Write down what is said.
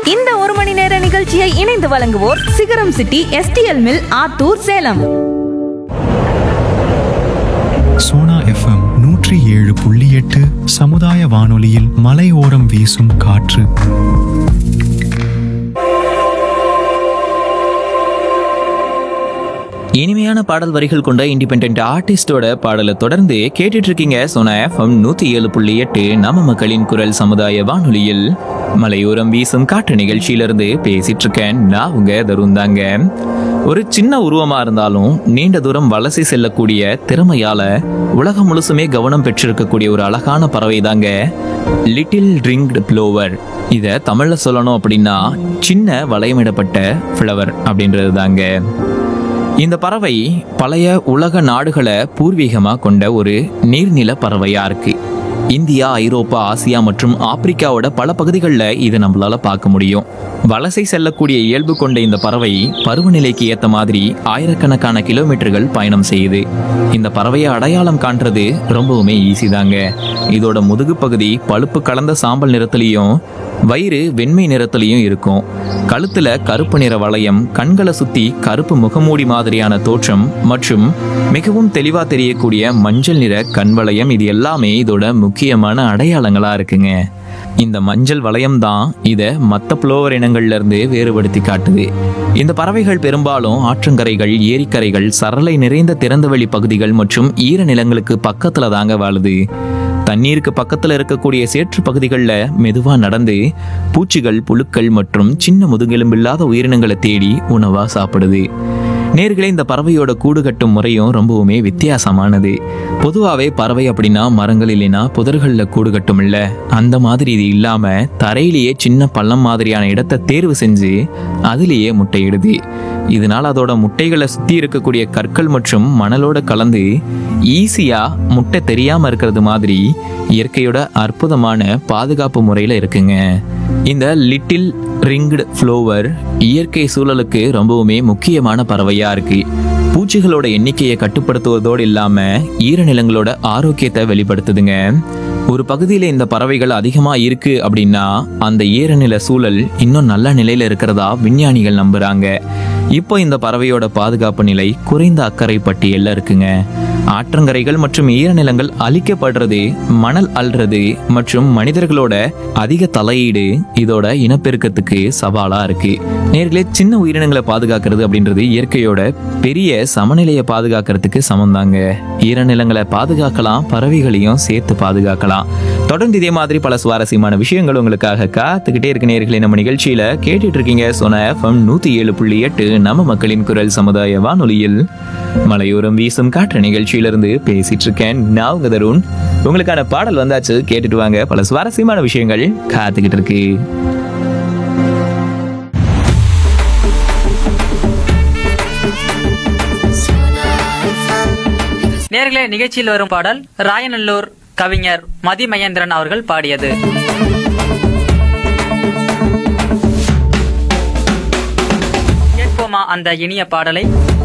இந்த ஒரு மணி நேர நிகழ்ச்சியை இணைந்து வழங்குவோர் சிகரம் city STL mill Attur Salem Sona FM நூற்றி ஏழு புள்ளி எட்டு சமுதாய வானொலியில் மலையோரம் வீசும் காற்று இனிமையான பாடல் வரிகள் கொண்ட இண்டிபெண்ட் ஆர்டிஸ்டோட பாடலை தொடர்ந்து கேட்டுட்டு இருக்கீங்க சோனா எஃப்எம் நூத்தி ஏழு புள்ளி எட்டு நம்ம மக்களின் குரல் சமுதாய வானொலியில் மலையோரம் வீசும் காற்று நிகழ்ச்சியிலிருந்து பேசிட்டு இருக்கேன் நான் உங்க தருண் தாங்க ஒரு சின்ன உருவமா இருந்தாலும் நீண்ட தூரம் வலசை செல்லக்கூடிய திறமையால உலகம் முழுசுமே கவனம் பெற்றிருக்கக்கூடிய ஒரு அழகான பறவை தாங்க லிட்டில் ரிங்க்டு ப்ளோவர் இதை தமிழ்ல சொல்லணும் அப்படின்னா சின்ன வளையமிடப்பட்ட ஃப்ளவர் அப்படின்றது தாங்க இந்த பறவை பழைய உலக நாடுகளை பூர்வீகமா கொண்ட ஒரு நீர்நில பறவையா இருக்கு இந்தியா ஐரோப்பா ஆசியா மற்றும் ஆப்பிரிக்காவோட பல பகுதிகளில் இது நம்மளால பார்க்க முடியும் வலசை செல்லக்கூடிய இயல்பு கொண்ட இந்த பறவை பருவநிலைக்கு ஏத்த மாதிரி ஆயிரக்கணக்கான கிலோமீட்டர்கள் பயணம் செய்யுது இந்த பறவையை அடையாளம் காண்றது ரொம்பவுமே ஈஸி தாங்க இதோட முதுகு பகுதி பழுப்பு கலந்த சாம்பல் நிறத்துலையும் வயிறு வெண்மை நிறத்துலையும் இருக்கும் கழுத்துல கருப்பு நிற வளையம் கண்களை சுத்தி கருப்பு முகமூடி மாதிரியான தோற்றம் மற்றும் மிகவும் தெளிவா தெரியக்கூடிய மஞ்சள் நிற கண் வளையம் இது எல்லாமே இதோட முக்கியமான அடையாளங்களா இருக்குங்க இந்த மஞ்சள் வளையம் தான் இதை மற்ற புலோவர் இனங்கள்ல இருந்து வேறுபடுத்தி காட்டுது இந்த பறவைகள் பெரும்பாலும் ஆற்றங்கரைகள் ஏரிக்கரைகள் சரளை நிறைந்த திறந்தவெளி பகுதிகள் மற்றும் ஈர நிலங்களுக்கு பக்கத்துல தாங்க வாழுது தண்ணீருக்கு பக்கத்துல இருக்கக்கூடிய சேற்று பகுதிகளில் மெதுவா நடந்து பூச்சிகள் புழுக்கள் மற்றும் சின்ன முதுகெலும்பில்லாத உயிரினங்களை தேடி உணவா சாப்பிடுது நேர்களே இந்த பறவையோட கூடு கட்டும் முறையும் ரொம்பவுமே வித்தியாசமானது பொதுவாகவே பறவை அப்படின்னா மரங்கள் இல்லைன்னா புதர்களில் கூடு கட்டும் இல்ல அந்த மாதிரி இது இல்லாம தரையிலேயே சின்ன பள்ளம் மாதிரியான இடத்தை தேர்வு செஞ்சு அதுலேயே முட்டையிடுது இதனால் அதோட முட்டைகளை சுத்தி இருக்கக்கூடிய கற்கள் மற்றும் மணலோட கலந்து ஈஸியா முட்டை தெரியாம இருக்கிறது மாதிரி இயற்கையோட அற்புதமான பாதுகாப்பு முறையில இருக்குங்க இந்த லிட்டில் ரிங்க்டு ஃப்ளோவர் இயற்கை சூழலுக்கு ரொம்பவுமே முக்கியமான பறவையா இருக்கு பூச்சிகளோட எண்ணிக்கையை கட்டுப்படுத்துவதோடு இல்லாம ஈரநிலங்களோட ஆரோக்கியத்தை வெளிப்படுத்துதுங்க ஒரு பகுதியில் இந்த பறவைகள் அதிகமா இருக்கு அப்படின்னா அந்த ஈரநில சூழல் இன்னும் நல்ல நிலையில இருக்கிறதா விஞ்ஞானிகள் நம்புறாங்க இப்போ இந்த பறவையோட பாதுகாப்பு நிலை குறைந்த அக்கறை பட்டியல்ல இருக்குங்க ஆற்றங்கரைகள் மற்றும் ஈரநிலங்கள் அழிக்கப்படுறது மணல் அள்ளுறது மற்றும் மனிதர்களோட அதிக தலையீடு இதோட இனப்பெருக்கத்துக்கு சவாலா இருக்கு நேர்களே சின்ன உயிரினங்களை பாதுகாக்கிறது அப்படின்றது இயற்கையோட பெரிய சமநிலையை பாதுகாக்கிறதுக்கு சமந்தாங்க ஈரநிலங்களை பாதுகாக்கலாம் பறவைகளையும் சேர்த்து பாதுகாக்கலாம் தொடர்ந்து இதே மாதிரி பல சுவாரஸ்யமான விஷயங்கள் உங்களுக்காக காத்துக்கிட்டே இருக்க நேர்களே நம்ம நிகழ்ச்சியில கேட்டுட்டு இருக்கீங்க சொன்ன எஃப்எம் நூத்தி ஏழு புள்ளி எட்டு நம்ம மக்களின் குரல் சமுதாய வானொலியில் மலையோரம் வீசும் காற்று நிகழ்ச்சியிலிருந்து பேசிட்டு இருக்கேன் நான் உங்க தருண் உங்களுக்கான பாடல் வந்தாச்சு கேட்டுட்டு வாங்க பல சுவாரஸ்யமான விஷயங்கள் காத்துக்கிட்டு இருக்கு நேர்களே நிகழ்ச்சியில் வரும் பாடல் ராயநல்லூர் கவிஞர் மதி மகேந்திரன் அவர்கள் பாடியது கேட்போமா அந்த இனிய பாடலை